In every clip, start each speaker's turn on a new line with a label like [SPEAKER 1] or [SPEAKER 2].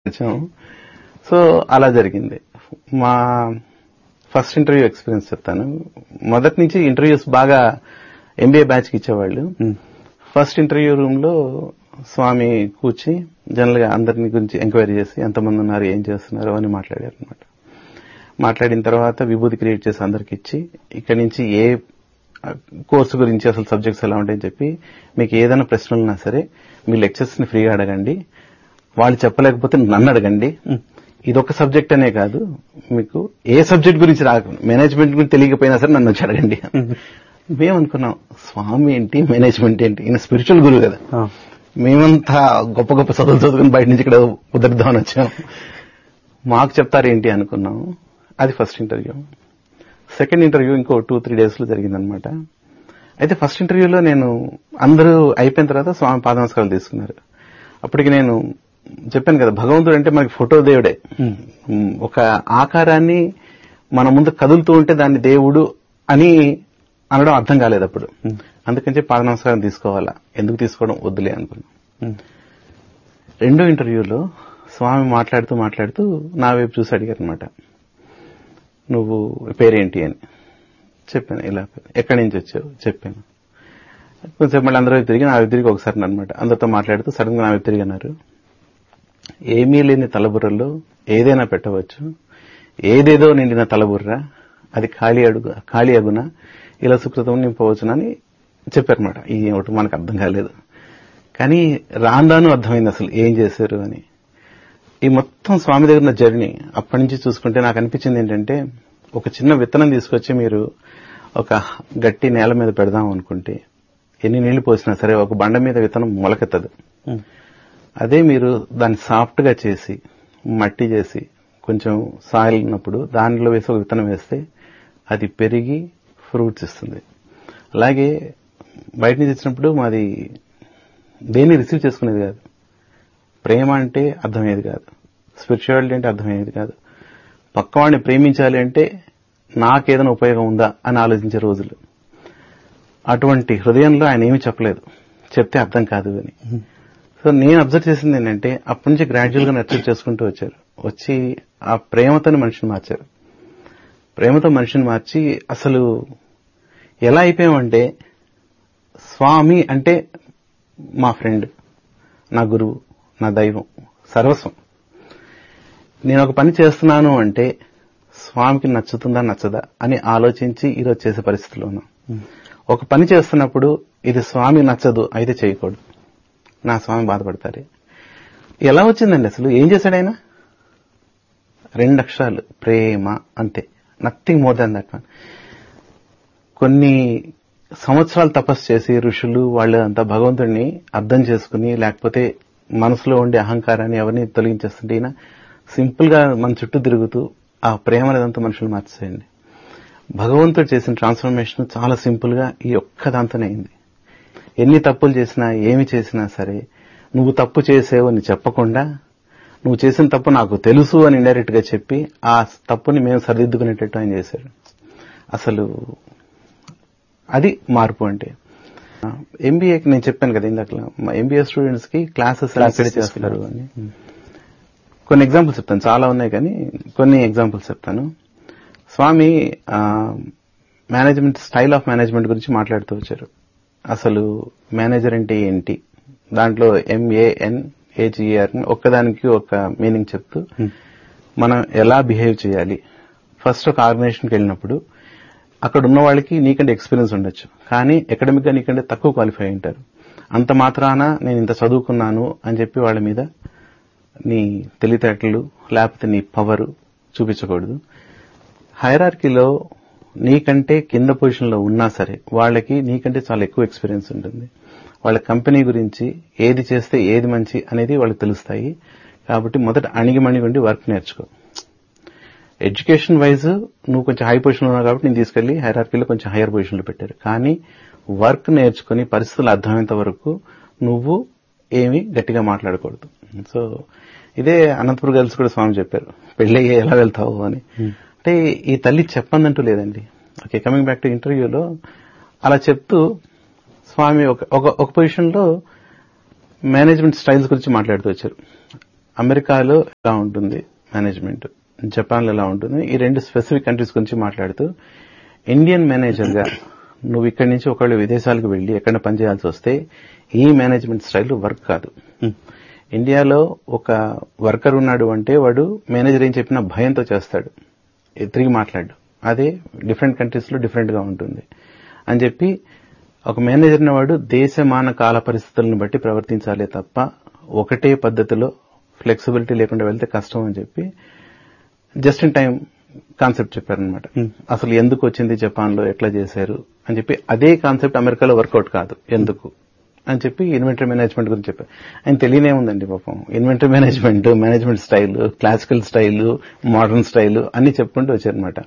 [SPEAKER 1] వచ్చాం సో అలా జరిగింది మా ఫస్ట్ ఇంటర్వ్యూ ఎక్స్పీరియన్స్ చెప్తాను మొదటి నుంచి ఇంటర్వ్యూస్ బాగా ఎంబీఏ బ్యాచ్ కి ఇచ్చేవాళ్ళు ఫస్ట్ ఇంటర్వ్యూ రూమ్ లో స్వామి కూర్చి జనరల్ గా అందరిని గురించి ఎంక్వైరీ చేసి ఎంతమంది ఉన్నారు ఏం చేస్తున్నారు అని మాట్లాడారు అనమాట మాట్లాడిన తర్వాత విభూతి క్రియేట్ చేసి అందరికి ఇచ్చి ఇక్కడి నుంచి ఏ కోర్సు గురించి అసలు సబ్జెక్ట్స్ ఎలా ఉంటాయని చెప్పి మీకు ఏదైనా ప్రశ్నలు ఉన్నా సరే మీ లెక్చర్స్ ని ఫ్రీగా అడగండి వాళ్ళు చెప్పలేకపోతే నన్ను అడగండి ఇది ఒక సబ్జెక్ట్ అనే కాదు మీకు ఏ సబ్జెక్ట్ గురించి రాక మేనేజ్మెంట్ గురించి తెలియకపోయినా సరే నన్ను వచ్చి అడగండి మేము అనుకున్నాం స్వామి ఏంటి మేనేజ్మెంట్ ఏంటి ఈయన స్పిరిచువల్ గురువు కదా మేమంతా గొప్ప గొప్ప చదువులు చదువుకుని బయట నుంచి ఇక్కడ కుదరదామని వచ్చాం మాకు చెప్తారేంటి అనుకున్నాం అది ఫస్ట్ ఇంటర్వ్యూ సెకండ్ ఇంటర్వ్యూ ఇంకో టూ త్రీ డేస్ లో జరిగిందనమాట అయితే ఫస్ట్ ఇంటర్వ్యూలో నేను అందరూ అయిపోయిన తర్వాత స్వామి పాద నమస్కారాలు తీసుకున్నారు అప్పటికి నేను చెప్పాను కదా భగవంతుడు అంటే మనకి ఫోటో దేవుడే ఒక ఆకారాన్ని మన ముందు కదులుతూ ఉంటే దాన్ని దేవుడు అని అనడం అర్థం కాలేదు అప్పుడు అందుకని చెప్పి పాద నమస్కారం తీసుకోవాలా ఎందుకు తీసుకోవడం వద్దులే అనుకున్నాం రెండో ఇంటర్వ్యూలో స్వామి మాట్లాడుతూ మాట్లాడుతూ నా వైపు చూసి అడిగారు అనమాట నువ్వు పేరేంటి అని చెప్పాను ఇలా ఎక్కడి నుంచి వచ్చావు చెప్పాను కొంచెం మళ్ళీ అందరూ వైపు తిరిగి నా వైపు తిరిగి ఒకసారి అనమాట అందరితో మాట్లాడుతూ సడన్ గా నా వైపు తిరిగి అన్నారు ఏమీ లేని తలబుర్రలో ఏదైనా పెట్టవచ్చు ఏదేదో నిండిన తలబుర్ర అది ఖాళీ అడుగు ఖాళీ అగున ఇలా సుకృతం నింపవచ్చునని చెప్పారన్నమాట ఈ ఒకటి మనకు అర్థం కాలేదు కానీ రాందాను అర్థమైంది అసలు ఏం చేశారు అని ఈ మొత్తం స్వామి దగ్గర జర్నీ అప్పటి నుంచి చూసుకుంటే నాకు అనిపించింది ఏంటంటే ఒక చిన్న విత్తనం తీసుకొచ్చి మీరు ఒక గట్టి నేల మీద పెడదాం అనుకుంటే ఎన్ని నీళ్లు పోసినా సరే ఒక బండ మీద విత్తనం మొలకెత్తదు అదే మీరు దాన్ని సాఫ్ట్ గా చేసి మట్టి చేసి కొంచెం సాయిల్ ఉన్నప్పుడు దానిలో వేసి ఒక విత్తనం వేస్తే అది పెరిగి ఫ్రూట్స్ ఇస్తుంది అలాగే బయట నుంచి ఇచ్చినప్పుడు మాది దేన్ని రిసీవ్ చేసుకునేది కాదు ప్రేమ అంటే అర్థమయ్యేది కాదు స్పిరిచువాలిటీ అంటే అర్థమయ్యేది కాదు పక్కవాడిని ప్రేమించాలి అంటే నాకేదైనా ఉపయోగం ఉందా అని ఆలోచించే రోజులు అటువంటి హృదయంలో ఆయన ఏమీ చెప్పలేదు చెప్తే అర్థం కాదు అని సో నేను అబ్జర్వ్ చేసింది ఏంటంటే అప్పటి నుంచి గ్రాడ్యువల్ గా నర్చర్ చేసుకుంటూ వచ్చారు వచ్చి ఆ ప్రేమతోని మనిషిని మార్చారు ప్రేమతో మనిషిని మార్చి అసలు ఎలా అయిపోయామంటే స్వామి అంటే మా ఫ్రెండ్ నా గురువు నా దైవం సర్వస్వం నేను ఒక పని చేస్తున్నాను అంటే స్వామికి నచ్చుతుందా నచ్చదా అని ఆలోచించి ఈరోజు చేసే పరిస్థితిలో ఉన్నాం ఒక పని చేస్తున్నప్పుడు ఇది స్వామి నచ్చదు అయితే చేయకూడదు నా స్వామి బాధపడతారు ఎలా వచ్చిందండి అసలు ఏం చేశాడు ఆయన రెండు అక్షరాలు ప్రేమ అంతే నథింగ్ మోర్ దాన్ దట్ కొన్ని సంవత్సరాలు తపస్సు చేసి ఋషులు వాళ్ళు అంతా భగవంతుడిని అర్థం చేసుకుని లేకపోతే మనసులో ఉండే అహంకారాన్ని ఎవరిని తొలగించేస్తుంటే ఈయన సింపుల్ గా మన చుట్టూ తిరుగుతూ ఆ ప్రేమ అనేదంతా మనుషులు మార్చేయండి భగవంతుడు చేసిన ట్రాన్స్ఫర్మేషన్ చాలా సింపుల్ గా ఈ ఒక్క దాంతోనే అయింది ఎన్ని తప్పులు చేసినా ఏమి చేసినా సరే నువ్వు తప్పు చేసేవు అని చెప్పకుండా నువ్వు చేసిన తప్పు నాకు తెలుసు అని ఇండైరెక్ట్ గా చెప్పి ఆ తప్పుని మేము సరిదిద్దుకునేటట్టు ఆయన చేశాడు అసలు అది మార్పు అంటే ఎంబీఏకి నేను చెప్పాను కదా ఇందాక ఎంబీఏ స్టూడెంట్స్ కి క్లాసెస్ ఇక్కడ చేస్తున్నారు అని కొన్ని ఎగ్జాంపుల్స్ చెప్తాను చాలా ఉన్నాయి కానీ కొన్ని ఎగ్జాంపుల్స్ చెప్తాను Swami management style of management గురించి మాట్లాడుతూ వచ్చారు అసలు మేనేజర్ అంటే ఏంటి దాంట్లో ఎంఏఎన్ ఏజిఆర్ ఒక్కదానికి ఒక మీనింగ్ చెప్తూ మనం ఎలా బిహేవ్ చేయాలి ఫస్ట్ ఒక ఆర్గనైజేషన్కి వెళ్ళినప్పుడు అక్కడ ఉన్న వాళ్ళకి నీకంటే ఎక్స్పీరియన్స్ ఉండొచ్చు కానీ అకాడమిక్ గా నీకంటే తక్కువ క్వాలిఫై ఉంటారు అంత మాత్రాన నేను ఇంత చదువుకున్నాను అని చెప్పి వాళ్ళ మీద నీ తెలివితేటలు లేకపోతే నీ పవర్ చూపించకూడదు హైరార్కీలో నీకంటే కింద పొజిషన్లో ఉన్నా సరే వాళ్ళకి నీకంటే చాలా ఎక్కువ ఎక్స్పీరియన్స్ ఉంటుంది వాళ్ళ కంపెనీ గురించి ఏది చేస్తే ఏది మంచి అనేది వాళ్ళకి తెలుస్తాయి కాబట్టి మొదట అణిగిమణిగి ఉండి వర్క్ నేర్చుకో ఎడ్యుకేషన్ వైజ్ నువ్వు కొంచెం హై పొజిషన్ ఉన్నావు కాబట్టి నేను తీసుకెళ్లి హైరార్కీలో కొంచెం హైయర్ పొజిషన్లో పెట్టారు కానీ వర్క్ నేర్చుకుని పరిస్థితులు అర్థమైనంత వరకు నువ్వు ఏమి గట్టిగా మాట్లాడకూడదు సో ఇదే అనంతపురం గర్ల్స్ కూడా స్వామి చెప్పారు పెళ్లి ఎలా వెళ్తావు అని అంటే ఈ తల్లి చెప్పందంటూ లేదండి ఓకే కమింగ్ బ్యాక్ టు ఇంటర్వ్యూలో అలా చెప్తూ స్వామి ఒక ఒక పొజిషన్ లో మేనేజ్మెంట్ స్టైల్స్ గురించి మాట్లాడుతూ వచ్చారు అమెరికాలో ఎలా ఉంటుంది మేనేజ్మెంట్ జపాన్లో ఎలా ఉంటుంది ఈ రెండు స్పెసిఫిక్ కంట్రీస్ గురించి మాట్లాడుతూ ఇండియన్ మేనేజర్ గా నువ్వు ఇక్కడి నుంచి ఒకళ్ళు విదేశాలకు వెళ్లి ఎక్కడ పనిచేయాల్సి వస్తే ఈ మేనేజ్మెంట్ స్టైల్ వర్క్ కాదు ఇండియాలో ఒక వర్కర్ ఉన్నాడు అంటే వాడు మేనేజర్ ఏం చెప్పినా భయంతో చేస్తాడు తిరిగి మాట్లాడు అదే డిఫరెంట్ కంట్రీస్ లో డిఫరెంట్ గా ఉంటుంది అని చెప్పి ఒక మేనేజర్ వాడు దేశమాన కాల పరిస్థితులను బట్టి ప్రవర్తించాలి తప్ప ఒకటే పద్ధతిలో ఫ్లెక్సిబిలిటీ లేకుండా వెళ్తే కష్టం అని చెప్పి జస్ట్ ఇన్ టైం కాన్సెప్ట్ చెప్పారనమాట అసలు ఎందుకు వచ్చింది జపాన్ లో ఎట్లా చేశారు అని చెప్పి అదే కాన్సెప్ట్ అమెరికాలో వర్కౌట్ కాదు ఎందుకు అని చెప్పి ఇన్వెంటరీ మేనేజ్మెంట్ గురించి చెప్పారు ఆయన తెలియనే ఉందండి పాపం inventory management management style classical style modern style అన్ని చెప్పుకుంటూ వచ్చారనమాట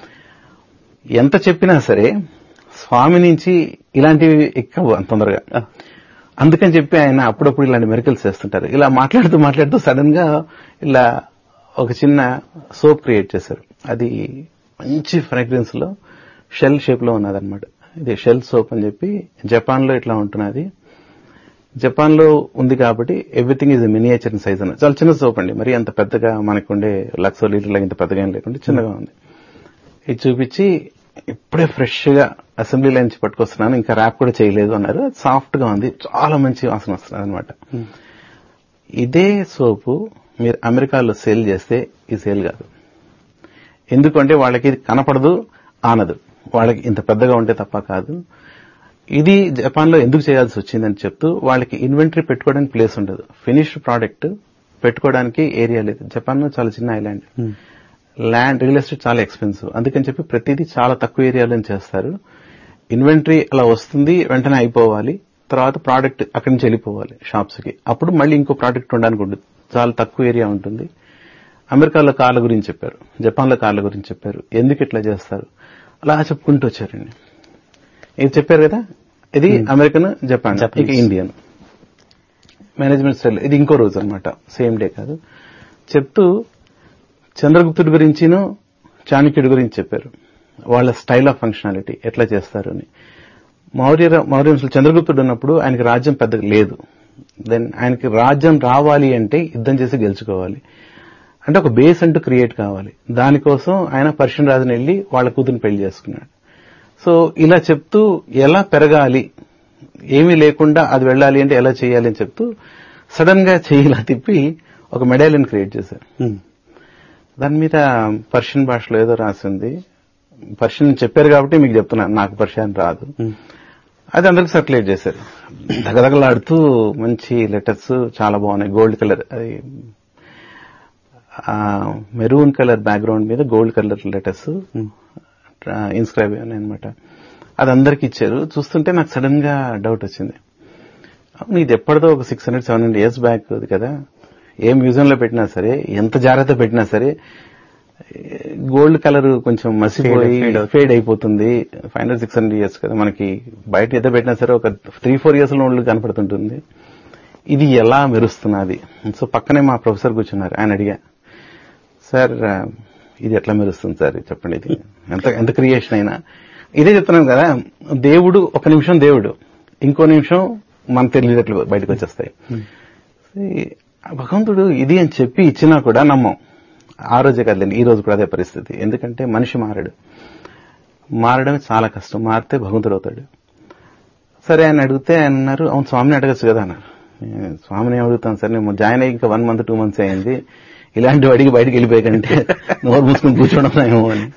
[SPEAKER 1] ఎంత చెప్పినా సరే స్వామి నుంచి ఇలాంటివి ఎక్కవు అంత తొందరగా అందుకని చెప్పి ఆయన అప్పుడప్పుడు ఇలాంటి మెరికల్స్ చేస్తుంటారు ఇలా మాట్లాడుతూ మాట్లాడుతూ సడన్ గా ఇలా ఒక చిన్న సోప్ క్రియేట్ చేశారు అది మంచి ఫ్రాగ్రెన్స్ లో షెల్ షేప్ లో ఉన్నదన్నమాట ఇది షెల్ సోప్ అని చెప్పి జపాన్ లో ఇట్లా ఉంటున్నది జపాన్ లో ఉంది కాబట్టి everything is miniature in size అన్నది చాలా చిన్న సోప్ అండి మరి అంత పెద్దగా మనకుండే లక్సో లీటర్ ఇంత పెద్దగా ఏం లేకుండా చిన్నగా ఉంది ఇది చూపించి ఇప్పుడే ఫ్రెష్ గా అసెంబ్లీ లైన్ నుంచి పట్టుకొస్తున్నాను ఇంకా ర్యాప్ కూడా చేయలేదు అన్నారు సాఫ్ట్ గా ఉంది చాలా మంచి వాసన వస్తుంది అనమాట ఇదే సోపు మీరు అమెరికాలో సేల్ చేస్తే ఈ సేల్ కాదు ఎందుకంటే వాళ్ళకి ఇది కనపడదు ఆనదు వాళ్ళకి ఇంత పెద్దగా ఉంటే తప్ప కాదు ఇది జపాన్ లో ఎందుకు చేయాల్సి వచ్చిందని చెప్తూ వాళ్ళకి ఇన్వెంటరీ పెట్టుకోవడానికి ప్లేస్ ఉండదు ఫినిష్డ్ ప్రోడక్ట్ పెట్టుకోవడానికి ఏరియా లేదు జపాన్ చాలా చిన్న ఐలాండ్ ల్యాండ్ రియల్ ఎస్టేట్ చాలా ఎక్స్పెన్సివ్ అందుకని చెప్పి ప్రతిదీ చాలా తక్కువ ఏరియాలో చేస్తారు ఇన్వెంటరీ అలా వస్తుంది వెంటనే అయిపోవాలి తర్వాత ప్రోడక్ట్ అక్కడి నుంచి వెళ్ళిపోవాలి షాప్స్ కి అప్పుడు మళ్ళీ ఇంకో ప్రోడక్ట్ ఉండడానికి ఉండదు చాలా తక్కువ ఏరియా ఉంటుంది అమెరికాలో కార్ల గురించి చెప్పారు జపాన్లో కార్ల గురించి చెప్పారు ఎందుకు ఇట్లా చేస్తారు అలా చెప్పుకుంటూ వచ్చారండి ఇది చెప్పారు కదా ఇది అమెరికన్ జపాన్ ఇక ఇండియన్ మేనేజ్మెంట్ స్టైల్ ఇది ఇంకో రోజు అనమాట సేమ్ డే కాదు చెప్తూ చంద్రగుప్తుడి గురించిను చాణక్యుడి గురించి చెప్పారు వాళ్ళ స్టైల్ ఆఫ్ ఫంక్షనాలిటీ ఎట్లా చేస్తారు అని మౌర్య మౌర్యంలో చంద్రగుప్తుడు ఉన్నప్పుడు ఆయనకి రాజ్యం పెద్దగా లేదు దెన్ ఆయనకి రాజ్యం రావాలి అంటే యుద్ధం చేసి గెలుచుకోవాలి అంటే ఒక బేస్ అంటూ క్రియేట్ కావాలి దానికోసం ఆయన పర్షియన్ రాజుని వెళ్లి వాళ్ళ కూతురు పెళ్లి చేసుకున్నాడు సో ఇలా చెప్తూ ఎలా పెరగాలి ఏమీ లేకుండా అది వెళ్ళాలి అంటే ఎలా చేయాలి అని చెప్తూ సడన్ గా చేయిలా తిప్పి ఒక మెడాలియన్ క్రియేట్ చేశారు దాని మీద పర్షియన్ భాషలో ఏదో రాసింది పర్షియన్ చెప్పారు కాబట్టి మీకు చెప్తున్నాను నాకు పర్షియన్ రాదు అది అందరికి సర్క్యులేట్ చేశారు దగదగలాడుతూ మంచి లెటర్స్ చాలా బాగున్నాయి గోల్డ్ కలర్ అది మెరూన్ కలర్ బ్యాక్గ్రౌండ్ మీద గోల్డ్ కలర్ లెటర్స్ ఇన్స్క్రైబ్ అయ్యాయి అనమాట అది అందరికి ఇచ్చారు చూస్తుంటే నాకు సడన్ గా డౌట్ వచ్చింది అవును ఇది ఎప్పటిదో ఒక six hundred seven hundred years back కదా ఏ మ్యూజియం లో పెట్టినా సరే ఎంత జాగ్రత్త పెట్టినా సరే గోల్డ్ కలర్ కొంచెం మసిపోయి ఫేడ్ అయిపోతుంది five hundred six hundred years కదా మనకి బయట ఎంత పెట్టినా సరే ఒక త్రీ ఫోర్ ఇయర్స్ లో ఒళ్ళు కనపడుతుంటుంది ఇది ఎలా మెరుస్తున్నది సో పక్కనే మా ప్రొఫెసర్ కూర్చున్నారు ఆయన అడిగా సార్ ఇది ఎట్లా మెరుస్తుంది సార్ చెప్పండి ఇది ఎంత ఎంత క్రియేషన్ అయినా ఇదే చెప్తున్నాను కదా దేవుడు ఒక నిమిషం దేవుడు ఇంకో నిమిషం మన తెలియదట్లు బయటకు వచ్చేస్తాయి భగవంతుడు ఇది అని చెప్పి ఇచ్చినా కూడా నమ్మం ఆ రోజే కదండి ఈ రోజు కూడా అదే పరిస్థితి ఎందుకంటే మనిషి మారడు మారడం చాలా కష్టం మారితే భగవంతుడు అవుతాడు సరే ఆయన అడిగితే ఆయన అన్నారు అవును స్వామిని అడగచ్చు కదా అన్నారు స్వామిని అడుగుతాను సార్ నేను జాయిన్ అయ్యి ఇంకా వన్ మంత్ టూ మంత్స్ అయింది ఇలాంటి వాడికి బయటకు వెళ్ళిపోయాకంటే నోరు మూసుకుని కూర్చోవడం ఏమో అని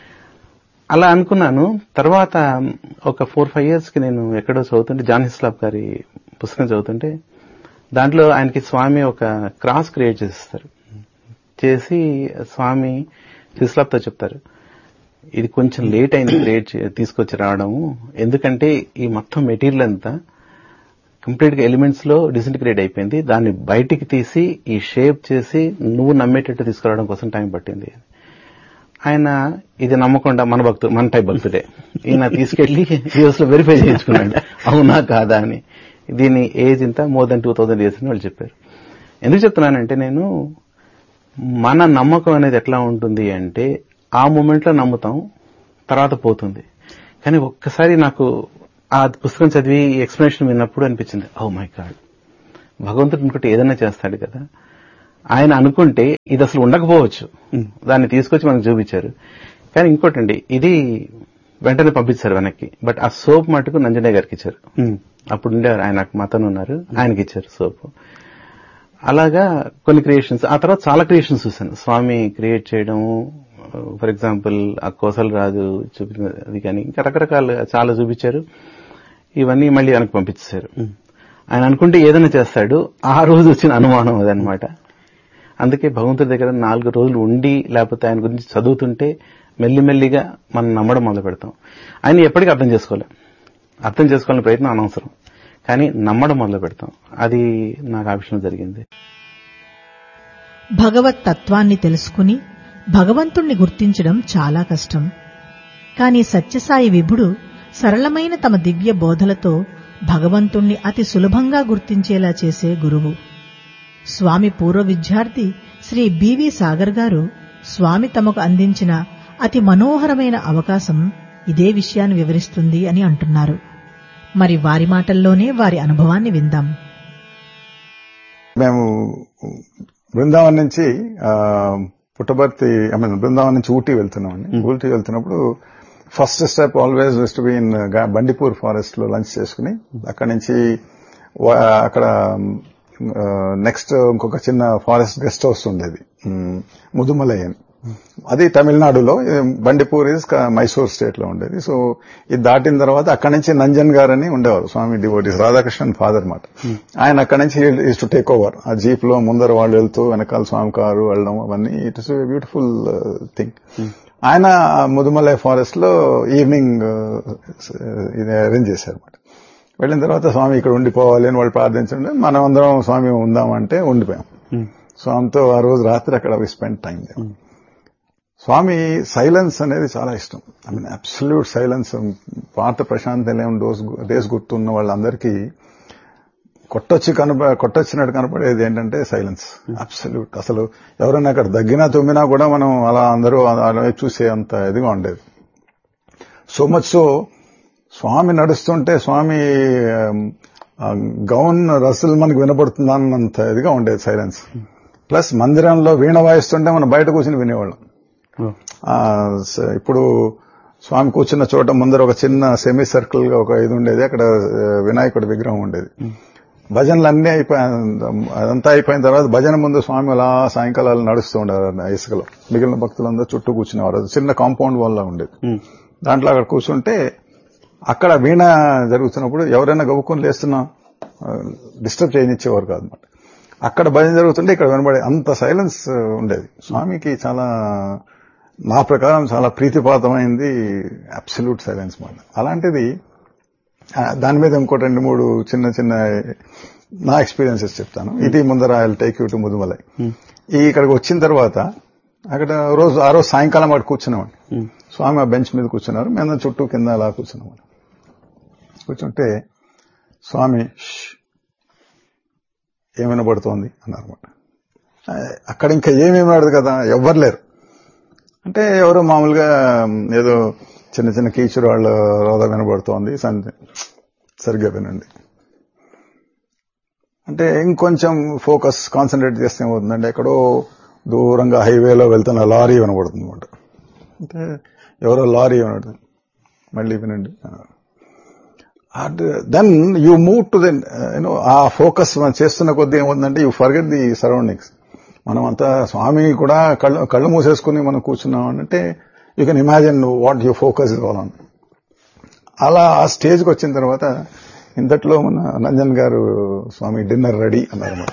[SPEAKER 1] అలా అనుకున్నాను తర్వాత ఒక ఫోర్ ఫైవ్ ఇయర్స్ కి నేను ఎక్కడో చదువుతుంటే జాన్ హిస్లాబ్ గారి పుస్తకం చదువుతుంటే దాంట్లో ఆయనకి స్వామి ఒక క్రాస్ క్రియేట్ చేస్తారు చేసి స్వామి హిస్లాబ్తో చెప్తారు ఇది కొంచెం లేట్ అయింది క్రియేట్ తీసుకొచ్చి రావడము ఎందుకంటే ఈ మొత్తం మెటీరియల్ అంతా కంప్లీట్ గా ఎలిమెంట్స్ లో డిసింటిగ్రేట్ అయిపోయింది దాన్ని బయటికి తీసి ఈ షేప్ చేసి నువ్వు నమ్మేటట్టు తీసుకురావడం కోసం టైం పట్టింది ఆయన ఇది నమ్మకుండా మన భక్తు మన టైప్ భక్తుడే ఈయన తీసుకెళ్లి యూఎస్ లో వెరిఫై చేయించుకున్నాడు అవునా కాదా అని దీని ఏజ్ ఇంత more than two thousand years అని వాళ్ళు చెప్పారు ఎందుకు చెప్తున్నానంటే నేను మన నమ్మకం అనేది ఎట్లా ఉంటుంది అంటే ఆ మూమెంట్ లో నమ్ముతాం తర్వాత పోతుంది కానీ ఒక్కసారి నాకు ఆ పుస్తకం చదివి ఎక్స్ప్లెనేషన్ విన్నప్పుడు అనిపించింది ఓ మై గాడ్ భగవంతుడు ఇంకోటి ఏదైనా చేస్తాడు కదా ఆయన అనుకుంటే ఇది అసలు ఉండకపోవచ్చు దాన్ని తీసుకొచ్చి మనకు చూపించారు కానీ ఇంకోటండి ఇది వెంటనే పంపించారు వెనక్కి బట్ ఆ సోప్ మటుకు నంజనే గారికి ఇచ్చారు అప్పుడు ఉండేవారు ఆయన మతను ఉన్నారు ఆయనకి ఇచ్చారు సోప్ అలాగా కొన్ని క్రియేషన్స్ ఆ తర్వాత చాలా క్రియేషన్స్ చూశాను స్వామి క్రియేట్ చేయడం ఫర్ ఎగ్జాంపుల్ ఆ కోసలు రాదు చూపించిన అది కానీ ఇంకా రకరకాల చాలా చూపించారు ఇవన్నీ మళ్ళీ ఆయనకు పంపించేశారు ఆయన అనుకుంటే ఏదైనా చేస్తాడు ఆ రోజు వచ్చిన అనుమానం అదనమాట అందుకే భగవంతుడి దగ్గర నాలుగు రోజులు ఉండి లేకపోతే ఆయన గురించి చదువుతుంటే మెల్లిమెల్లిగా మనం నమ్మడం మొదలు పెడతాం ఆయన ఎప్పటికీ అర్థం చేసుకోలేం అర్థం చేసుకోవాలని ప్రయత్నం అనవసరం కానీ నమ్మడం మొదలు పెడతాం అది నాకు ఆ విషయం జరిగింది
[SPEAKER 2] భగవత్ తత్వాన్ని తెలుసుకుని భగవంతుణ్ణి గుర్తించడం చాలా కష్టం కాని సత్యసాయి విభుడు సరళమైన తమ దివ్య బోధలతో భగవంతుణ్ణి అతి సులభంగా గుర్తించేలా చేసే గురువు స్వామి పూర్వ విద్యార్థి శ్రీ బివి సాగర్ గారు స్వామి తమకు అందించిన అతి మనోహరమైన అవకాశం ఇదే విషయాన్ని వివరిస్తుంది అని అంటున్నారు మరి వారి మాటల్లోనే వారి అనుభవాన్ని విందాం
[SPEAKER 3] మేము బృందావన్ నుంచి ఆ, పుట్టబర్తి ఐ మీన్ బృందావన్ నుంచి ఊటీ వెళ్తున్నామండి ఊటీ వెళ్తున్నప్పుడు first step always west be in Bandipur forest లో లంచ్ చేసుకుని అక్కడి నుంచి వా- అక్కడ నెక్స్ట్ ఇంకొక చిన్న ఫారెస్ట్ గెస్ట్ హౌస్ ఉండేది ఉమ్, ముదుమలై అని అది తమిళనాడులో ఇది బండిపూర్ ఇస్ మైసూర్ స్టేట్ లో ఉండేది సో ఇది దాటిన తర్వాత అక్కడి నుంచి నంజన్ గారు అని ఉండేవారు స్వామి డివోటీస్ రాధాకృష్ణన్ ఫాదర్ మాట ఆయన అక్కడి నుంచి ఈస్ టు టేక్ ఓవర్ ఆ జీప్ లో ముందర వాళ్ళు వెళ్తూ వెనకాల స్వామి కారు వెళ్ళడం అవన్నీ ఇట్ ఇస్ బ్యూటిఫుల్ థింగ్ ఆయన ముదుమలై ఫారెస్ట్ లో ఈవినింగ్ ఇది అరేంజ్ చేశారు అనమాట వెళ్ళిన తర్వాత స్వామి ఇక్కడ ఉండిపోవాలి అని వాళ్ళు ప్రార్థించండి మనం అందరం స్వామి ఉందామంటే ఉండిపోయాం స్వామితో ఆ రోజు రాత్రి అక్కడ we spend time Swami silence అనేది చాలా ఇష్టం ఐ మీన్ అబ్సల్యూట్ సైలెన్స్ పాత ప్రశాంత్ నిలయం డోస్ డేస్ గుర్తున్న వాళ్ళందరికీ కొట్టొచ్చి కనప కొట్టొచ్చినట్టు కనపడేది ఏంటంటే సైలెన్స్ అబ్సల్యూట్ అసలు ఎవరైనా అక్కడ దగ్గినా తుమ్మినా కూడా మనం అలా అందరూ అలా చూసే అంత ఇదిగా ఉండేది సో మచ్ సో స్వామి నడుస్తుంటే స్వామి ఆ, గౌన్ రసలు మనకు వినపడుతుందా అన్నంత ఇదిగా ఉండేది సైలెన్స్ ప్లస్ మందిరంలో వీణ వాయిస్తుంటే మనం బయట కూర్చుని వినేవాళ్ళం ఆ, స- ఇప్పుడు స్వామి కూర్చున్న చోట ముందర ఒక చిన్న సెమీ సర్కిల్ గా ఒక ఇది ఉండేది అక్కడ ఆ, వినాయకుడి విగ్రహం ఉండేది భజనలు అన్ని అయిపోయి అదంతా అయిపోయిన తర్వాత భజన ముందు స్వామి అలా సాయంకాలాలు నడుస్తూ ఉండేవారు ఆ ఇసుకలో మిగిలిన భక్తులందరూ చుట్టూ కూర్చునేవారు అది చిన్న కాంపౌండ్ వల్ల ఉండేది దాంట్లో అక్కడ కూర్చుంటే అక్కడ వీణ జరుగుతున్నప్పుడు ఎవరైనా గవ్వుకొని లేస్తున్నా డిస్టర్బ్ చేయనిచ్చేవారు కాదన్నమాట అక్కడ భజన జరుగుతుంటే ఇక్కడ వినబడే అంత సైలెన్స్ ఉండేది స్వామికి చాలా నా ప్రకారం చాలా ప్రీతిపాతమైంది అబ్సల్యూట్ సైలెన్స్ మాట అలాంటిది ఆ, దాని మీద ఇంకో రెండు మూడు చిన్న చిన్న నా ఎక్స్పీరియన్సెస్ చెప్తాను ఇది ముందర I take you to Mudumalai ఈ ఇక్కడికి వచ్చిన తర్వాత అక్కడ రోజు ఆ రోజు సాయంకాలం అక్కడ కూర్చున్నామండి స్వామి ఆ బెంచ్ మీద కూర్చున్నారు మేము చుట్టూ కింద అలా కూర్చున్నామండి కూర్చుంటే స్వామి "ష్, ఏమైనా పడుతోంది అన్నారన్నమాట ఆ, అక్కడ ఇంకా ఏమేమి ఆడదు కదా ఎవ్వరు లేరు అంటే ఎవరో మామూలుగా ఏదో చిన్న చిన్న కీచురు వాళ్ళ రోద వినబడుతోంది సంథింగ్ సరిగ్గా వినండి అంటే ఇంకొంచెం ఫోకస్ కాన్సన్ట్రేట్ చేస్తే ఏమవుతుందంటే ఎక్కడో దూరంగా హైవేలో వెళ్తున్న లారీ వినబడుతుంది అనమాట అంటే ఎవరో లారీ వినబడుతుంది మళ్ళీ వినండి then you move to then you know ఆ ఫోకస్ మనం చేస్తున్న కొద్దీ ఏమవుతుందంటే యూ ఫర్గెట్ ది సరౌండింగ్స్ మనం అంతా స్వామి కూడా కళ్ళు కళ్ళు మూసేసుకుని మనం కూర్చున్నాం అంటే you can imagine what you focus ఇవ్వాలని అలా ఆ స్టేజ్కి వచ్చిన తర్వాత ఇంతట్లో మన నంజన్ గారు స్వామి డిన్నర్ రెడీ అన్నారన్నమాట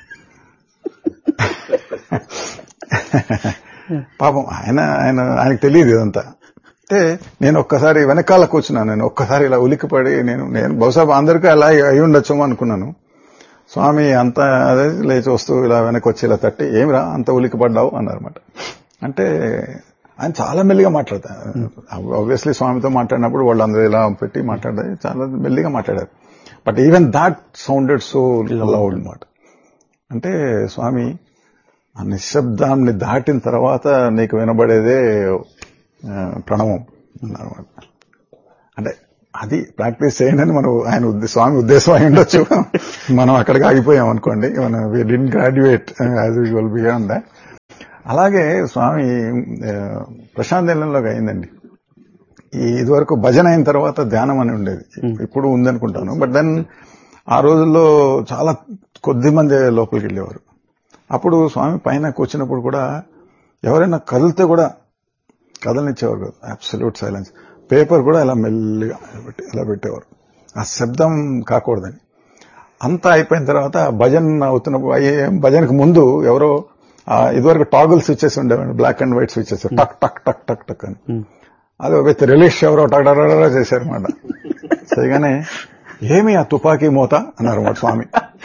[SPEAKER 3] పాపం ఆయన ఆయన ఆయనకు తెలియదు ఇదంతా అంటే నేను ఒక్కసారి వెనకాల కూర్చున్నాను నేను ఒక్కసారి ఇలా ఉలిక్కిపడి నేను నేను బహుశా అందరికీ అలా అయి ఉండొచ్చేమో అనుకున్నాను స్వామి అంత అదే లేచి వస్తూ ఇలా వెనక్కి వచ్చి ఇలా తట్టి ఏమిరా అంత ఉలికి పడ్డావు అన్నారన్నమాట అంటే ఆయన చాలా మెల్లిగా మాట్లాడతారు ఆబ్వియస్లీ స్వామితో మాట్లాడినప్పుడు వాళ్ళందరూ ఇలా పెట్టి మాట్లాడారు చాలా మెల్లిగా మాట్లాడారు but even that sounded so loud అనమాట అంటే స్వామి ఆ నిశ్శబ్దాన్ని దాటిన తర్వాత నీకు వినబడేదే ఆ, ప్రణవం అన్నమాట అంటే అది ప్రాక్టీస్ చేయండి అని మనం ఆయన ఉద్దే- స్వామి ఉద్దేశం అయి ఉండొచ్చు మనం అక్కడికి ఆగిపోయాం అనుకోండి మనం the graduate as usual beyond that అలాగే స్వామి ఆ, ప్రశాంత్ నీలంలోకి అయిందండి ఈ ఇదివరకు భజన అయిన తర్వాత ధ్యానం అని ఉండేది ఇప్పుడు ఉందనుకుంటాను బట్ దెన్ ఆ రోజుల్లో చాలా కొద్ది మంది లోపలికి వెళ్ళేవారు అప్పుడు స్వామి పైన కూర్చున్నప్పుడు కూడా ఎవరైనా కదిలితే కూడా కదలనిచ్చేవారు కాదు అబ్సల్యూట్ సైలెన్స్ పేపర్ కూడా ఇలా మెల్లిగా ఇలా పెట్టి ఇలా పెట్టేవారు ఆ శబ్దం కాకూడదని అంతా అయిపోయిన తర్వాత భజన్ అవుతున్నప్పుడు అయ్యే భజనకు ముందు ఎవరో ఆ, ఇదివరకు టాగుల్ స్విచ్చెస్ ఉండేవండి బ్లాక్ అండ్ వైట్ స్విచ్చెస్ టక్ టక్ టక్ టక్ టక్ అని అది విత్ రిలీష్ ఎవరో టక్ టక్ టక్ టక్ చేశారన్నమాట చేయగానే ఏమి ఆ తుపాకీ మోత అన్నారు మాట స్వామి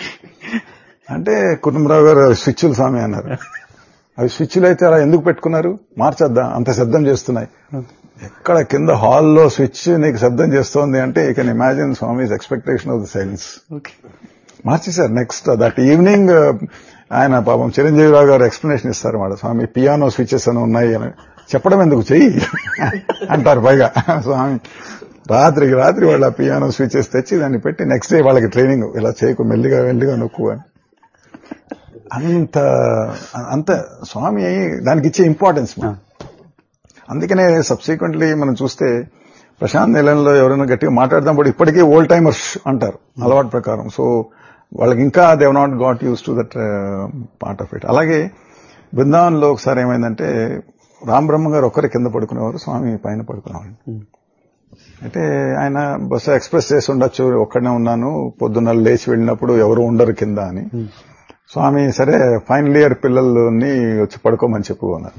[SPEAKER 3] అంటే కుటుంబరావు గారు స్విచ్లు స్వామి అన్నారు అవి స్విచ్లు అయితే అలా ఎందుకు పెట్టుకున్నారు మార్చొద్దా అంత శబ్దం చేస్తున్నాయి ఎక్కడ కింద హాల్లో స్విచ్ నీకు శబ్దం చేస్తోంది అంటే you can imagine Swami's expectation of the silence మార్చేశారు నెక్స్ట్ దట్ ఈవినింగ్ ఆయన పాపం చిరంజీవిరావు గారు ఎక్స్ప్లెనేషన్ ఇస్తారు మాట స్వామి పియానో స్విచెస్ అని ఉన్నాయి అని చెప్పడం ఎందుకు చెయ్యి అంటారు పైగా స్వామి రాత్రికి రాత్రి వాళ్ళ పియానో స్విచెస్ తెచ్చి దాన్ని పెట్టి నెక్స్ట్ డే వాళ్ళకి ట్రైనింగ్ ఇలా చేయకు మెల్లిగా మెల్లిగా నొక్కు అని అంత అంత స్వామి దానికి ఇచ్చే ఇంపార్టెన్స్ అందుకనే సబ్సిక్వెంట్లీ మనం చూస్తే ప్రశాంత్ నిలయంలో ఎవరైనా గట్టిగా మాట్లాడదాం బట్ ఇప్పటికీ ఓల్డ్ టైమర్స్ అంటారు అలవాటు ప్రకారం సో వాళ్ళకి ఇంకా they've not got used to that part of it అలాగే బృందావనంలో ఒకసారి ఏమైందంటే రామ్ బ్రహ్మ గారు ఒక్కరే కింద పడుకునేవారు స్వామి పైన పడుకునేవారు అయితే ఆయన బస్సు ఎక్స్ప్రెస్ చేసి ఉండొచ్చు ఒక్కడనే ఉన్నాను పొద్దున్న లేచి వెళ్ళినప్పుడు ఎవరు ఉండరు కింద అని స్వామి సరే ఫైనల్ ఇయర్ పిల్లల్ని వచ్చి పడుకోమని చెప్పు అన్నారు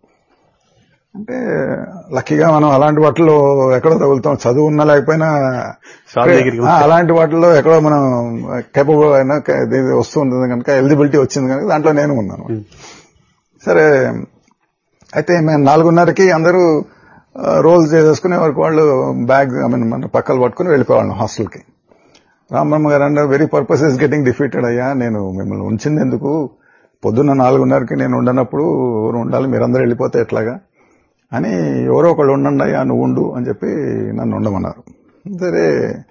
[SPEAKER 3] అంటే లక్కీగా మనం అలాంటి వాటిలో ఎక్కడో తగులుతాం చదువు ఉన్నా లేకపోయినా
[SPEAKER 1] స్వామి దగ్గరికి
[SPEAKER 3] ఆ, అలాంటి వాటిలో ఎక్కడో మనం కేపబుల్ అయినా క- ఇది వస్తూ ఉంటుంది కనుక ఎలిజిబిలిటీ వచ్చింది కనుక దాంట్లో నేను ఉన్నాను సరే అయితే మేము నాలుగున్నరకి అందరూ రోల్ చేసేసుకునే వరకు వాళ్ళు బ్యాగ్ ఐ మీన్ మన పక్కలు పట్టుకుని వెళ్ళిపోవాళ్ళం హాస్టల్కి రామబ్రహ్మ గారు అన్నారు very purpose is getting defeated అయ్యా నేను మిమ్మల్ని ఉంచింది ఎందుకు పొద్దున్న నాలుగున్నరకి నేను ఉండనప్పుడు ఎవరు ఉండాలి మీరందరూ వెళ్ళిపోతే ఎట్లాగా అని ఎవరో ఒకళ్ళు ఉండండి అయ్యా నువ్వు ఉండు అని చెప్పి నన్ను ఉండమన్నారు సరే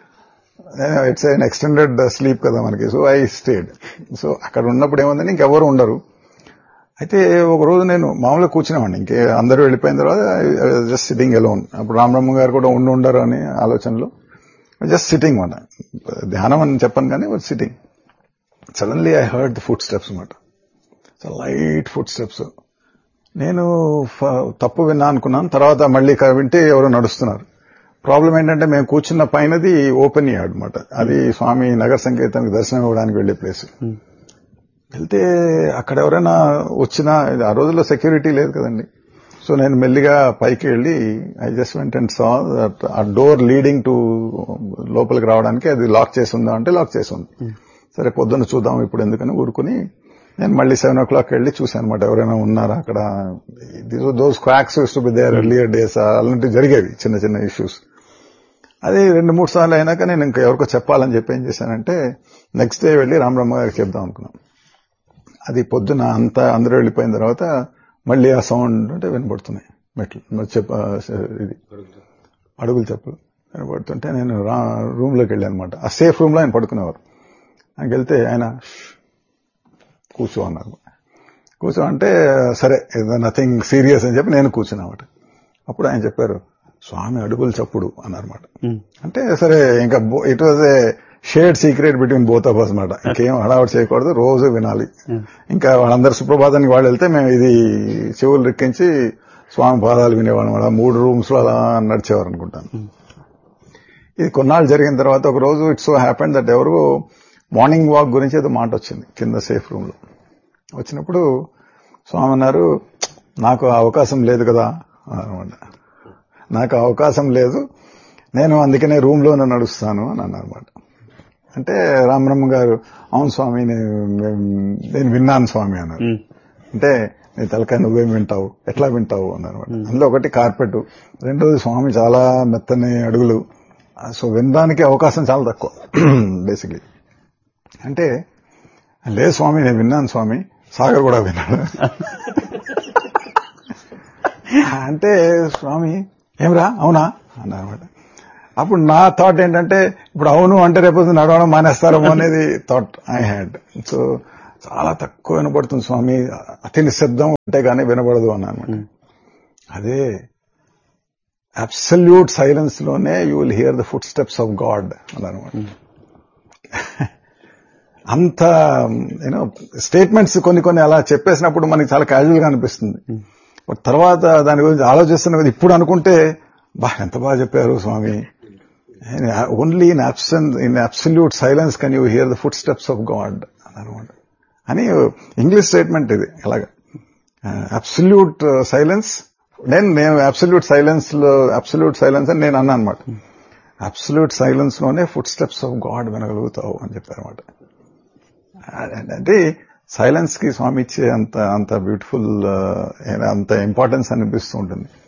[SPEAKER 3] ఇట్స్ ఎన్ ఎక్స్టెండెడ్ స్లీప్ కదా మనకి సో ఐ స్టేడ్ సో అక్కడ ఉన్నప్పుడు ఏముందని ఇంకెవరు ఉండరు అయితే ఒక రోజు నేను మామూలుగా కూర్చున్నామండి ఇంకే అందరూ వెళ్ళిపోయిన తర్వాత జస్ట్ సిట్టింగ్ ఎలోన్ అప్పుడు రామబ్రహ్మ గారు కూడా ఉండి ఉండరు అనే ఆలోచనలో జస్ట్ సిట్టింగ్ మాట ధ్యానం అని చెప్పను కానీ sitting suddenly I heard the foot steps అనమాట లైట్ ఫుడ్ స్టెప్స్ నేను ఫ- తప్పు విన్నా అనుకున్నాను తర్వాత మళ్ళీ క- వింటే ఎవరో నడుస్తున్నారు ప్రాబ్లం ఏంటంటే మేము కూర్చున్న పైనది ఓపెన్ యార్డ్ అనమాట అది స్వామి నగర సంకేతానికి దర్శనం ఇవ్వడానికి వెళ్లే ప్లేస్ వెళ్తే అక్కడ ఎవరైనా వచ్చినా ఇది ఆ రోజుల్లో సెక్యూరిటీ లేదు కదండి సో నేను మెల్లిగా పైకి వెళ్ళి I just went and saw that ఆ డోర్ లీడింగ్ టు లోపలికి రావడానికి అది లాక్ చేసి ఉందా అంటే లాక్ చేసి ఉంది సరే పొద్దున్న చూద్దాం ఇప్పుడు ఎందుకని ఊరుకుని నేను మళ్ళీ సెవెన్ ఓ క్లాక్ వెళ్ళి చూశాను అనమాట ఎవరైనా ఉన్నారా అక్కడ those quacks to be there earlier days అలాంటివి జరిగేవి చిన్న చిన్న ఇష్యూస్ అది రెండు మూడు సార్లు అయినాక నేను ఇంకా ఎవరికో చెప్పాలని చెప్పి ఏం చేశానంటే నెక్స్ట్ డే వెళ్ళి రామబ్రహ్మ గారికి చెప్దాం అనుకున్నాం అది పొద్దున అంతా అందరూ వెళ్ళిపోయిన తర్వాత మళ్ళీ ఆ సౌండ్ అంటే వినపడుతున్నాయి మెట్లు మరి చెప్ప ఇది అడుగులు చెప్పులు వినపడుతుంటే నేను రూమ్ లోకి వెళ్ళాను అనమాట ఆ సేఫ్ రూమ్ లో ఆయన పడుకునేవారు ఆయనకి వెళ్తే ఆయన "ష్, కూర్చో అన్నారు కూర్చో అంటే సరే నథింగ్ సీరియస్ అని చెప్పి నేను కూర్చున్నామాట అప్పుడు ఆయన చెప్పారు స్వామి అడుగులు చప్పుడు అన్నారన్నమాట అంటే సరే ఇంకా it was a shared secret between both of us అనమాట ఇంకేం హడావడి చేయకూడదు రోజు వినాలి ఇంకా వాళ్ళందరూ సుప్రభాతానికి వాళ్ళు వెళ్తే మేము ఇది చెవులు రెక్కించి స్వామి పాదాలు వినేవాళ్ళం అలా మూడు రూమ్స్ లో అలా నడిచేవారు అనుకుంటాను ఇది కొన్నాళ్ళు జరిగిన తర్వాత ఒక రోజు ఇట్స్ సో హ్యాపెండ్ దట్ ఎవరు మార్నింగ్ వాక్ గురించి ఏదో మాట వచ్చింది కింద సేఫ్ రూమ్ లో వచ్చినప్పుడు స్వామి అన్నారు నాకు ఆ అవకాశం లేదు కదా అన్నమాట నాకు ఆ అవకాశం లేదు నేను అందుకనే రూమ్ లోనే నడుస్తాను అని అన్నమాట అంటే రామబ్రహ్మ గారు అవును స్వామి నేను నేను విన్నాను స్వామి అన్నారు అంటే నీ తలకాయ నువ్వేం వింటావు ఎట్లా వింటావు అన్నారు అందులో ఒకటి కార్పెట్ రెండోది స్వామి చాలా మెత్తని అడుగులు సో వినడానికి అవకాశం చాలా తక్కువ బేసిక్లీ అంటే లేదు స్వామి నేను విన్నాను స్వామి సాగర్ కూడా విన్నాడు అంటే స్వామి ఏమ్రా అవునా అన్నమాట అప్పుడు నా థాట్ ఏంటంటే ఇప్పుడు అవును అంటే రేపు నడవడం మానేస్తారేమో అనేది థాట్ ఐ హ్యాడ్ సో చాలా తక్కువ వినపడుతుంది స్వామి అతి నిశ్శబ్దం ఉంటే గానీ వినపడదు అన్నాను అదే అబ్సల్యూట్ సైలెన్స్ లోనే you will hear the foot steps of God అన్నమాట అంత యూనో స్టేట్మెంట్స్ కొన్ని కొన్ని అలా చెప్పేసినప్పుడు మనకి చాలా క్యాజువల్ గా అనిపిస్తుంది బట్ తర్వాత దాని గురించి ఆలోచిస్తున్న ఇప్పుడు అనుకుంటే బా ఎంత బాగా చెప్పారు Swami only in absent in absolute silence can you hear the foot steps of God అనమాట అని ఇంగ్లీష్ స్టేట్మెంట్ ఇది అలాగా అబ్సల్యూట్ సైలెన్స్ నేను నేను అబ్సల్యూట్ సైలెన్స్ లో అబ్సల్యూట్ సైలెన్స్ అని నేను అన్నా అనమాట అబ్సల్యూట్ సైలెన్స్ లోనే ఫుట్ స్టెప్స్ ఆఫ్ గాడ్ వినగలుగుతావు అని చెప్పారు అనమాట అంటే సైలెన్స్ కి స్వామి ఇచ్చే అంత అంత బ్యూటిఫుల్ అంత ఇంపార్టెన్స్ అనిపిస్తూ ఉంటుంది